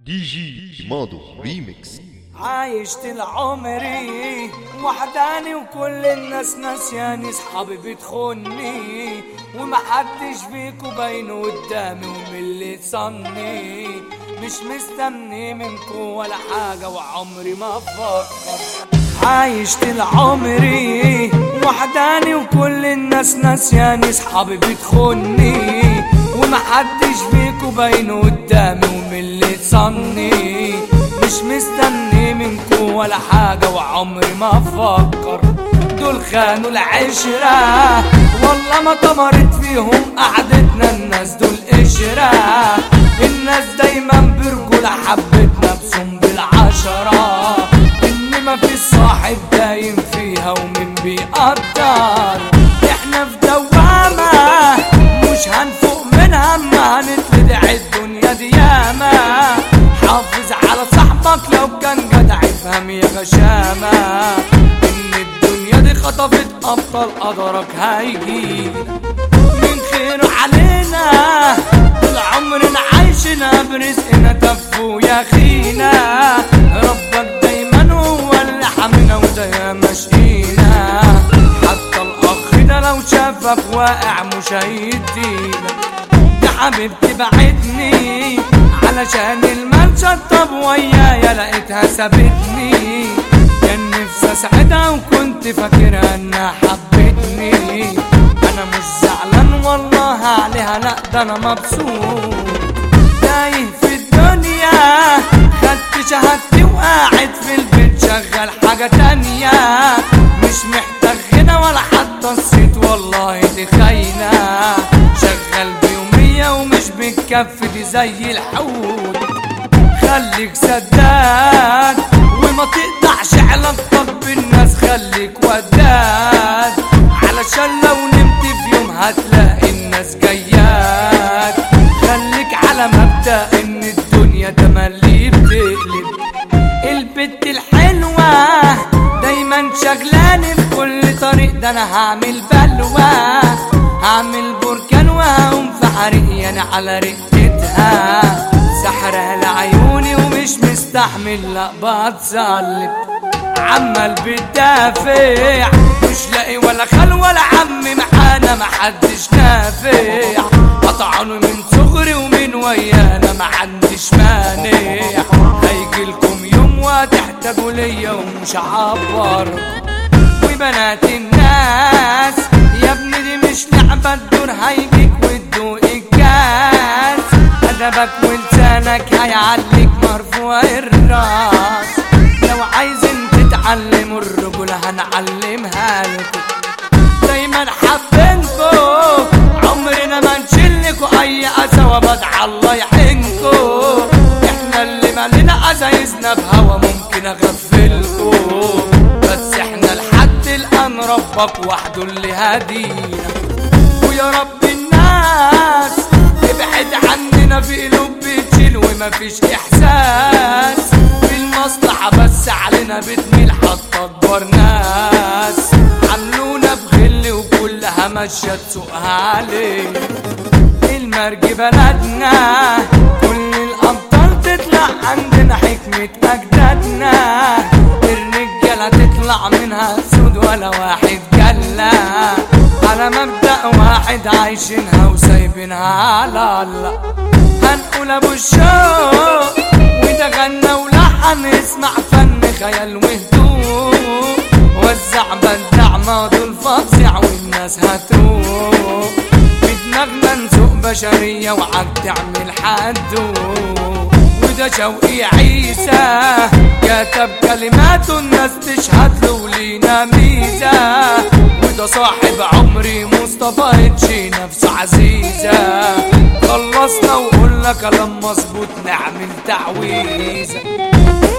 دي جي ماضو ريميكس عايش طول عمري وحداني وكل الناس ناسياني صحابي بتخوني ومحدش فيكو باين قدامي ومن اللي صني مش مستني منكو ولا حاجة وعمري ما افكر عايش طول عمري وحداني وكل الناس ناسياني صحابي بتخوني ومحدش فيكو باين قدامي ومن اللي صني مش مستني منكو ولا حاجة وعمري ما افكر دول خانوا العشرة والله ما طمرت فيهم قعدتنا الناس دول قشرة الناس دايما برجولة حبتنا بصم بالعشرة ان ما في صاحب دايم فيها ومن بيقدر احنا في دوامة مش هنفوق منها ما هنتلدع الدنيا دي ياما حافظ على صاحبك لو كان جدع افهم يا غشامة ان الدنيا دي خطفت ابطال قدرك هيجي من خيره علينا طول عمرنا عايشنا برزقنا تفو يا خينا ربك دايما هو اللي حامينا وده مشينا حتى الاخ ده لو شافك واقع مش هيدينا يا حبيبتي بعدني علشان المال شطب ويايا لقيتها سابتني كان نفسي اسعدها وكنت فاكرها انها حبتني انا مش زعلان والله عليها لا ده انا مبسوط تايه في الدنيا خدت شهادتي وقاعد في البيت شغال حاجة تانية مش محتاج غنى ولا حتى الصيت والله دي خاينة شغال بيومية ومش بتكفي دي زي الحوت خليك سداد وما تقطعش علاقتك بالناس خليك وداد علشان لو نمت في يوم هتلاقي الناس جاياك خليك على مبدأ ان الدنيا تملي بتقلب البت الحلوة دايما شغلاني في كل طريق ده انا هعمل بلوى هعمل بركان وهقوم في حريق انا على رقتها سحرها لعيوني ومش مستحمل لا بتصلب عمال بتدافع مش لاقي ولا خل ولا عم معانا محدش نافع قطعوني من صغري ومن ويانا ما عنديش مانع هيجيلكم يوم وتحتاجوا ليا ومش هعبر وبنات الناس يا ابني دي مش لعبة الدور هيجيك وتدوق الكاس أدبك ولسانك هيعليك مرفوع الراس لو عايزين تتعلموا الرجولة هنعلمها لكم دايما حابينكو عمرنا ما نشيلكوا أي أذى وبدع الله يحنكو احنا اللي مالنا أزايزنا بهوا ممكن أغفلكو بس احنا لحد الآن ربك وحده اللي هادينا ويا رب الناس ابعد عننا في قلوب بتشيل ومفيش احساس في المصلحة بس علينا بتميل حتى اكبر ناس عملونا بغل وكلها ماشية تسوقها علينا المرج بلدنا كل الأبطال تطلع عندنا حكمة أجدادنا الرجالة تطلع منها سود ولا واحد جلة على مبدأ واحد عايشينها وسايبينها على الله هنقول أبو الشوق وده غنى ولحن اسمع فن خيال وهدوء وزع بدع ماضي الفظيع والناس هتروح بدماغنا نسوق بشرية وعد تعمل حدو وده شوقي عيسى كتب كلماته الناس تشهد له لينا ميزة وده صاحب عمري مصطفى اتشي نفسه عزيزة خلصنا وقلنا كلام مظبوط نعمل تعويذة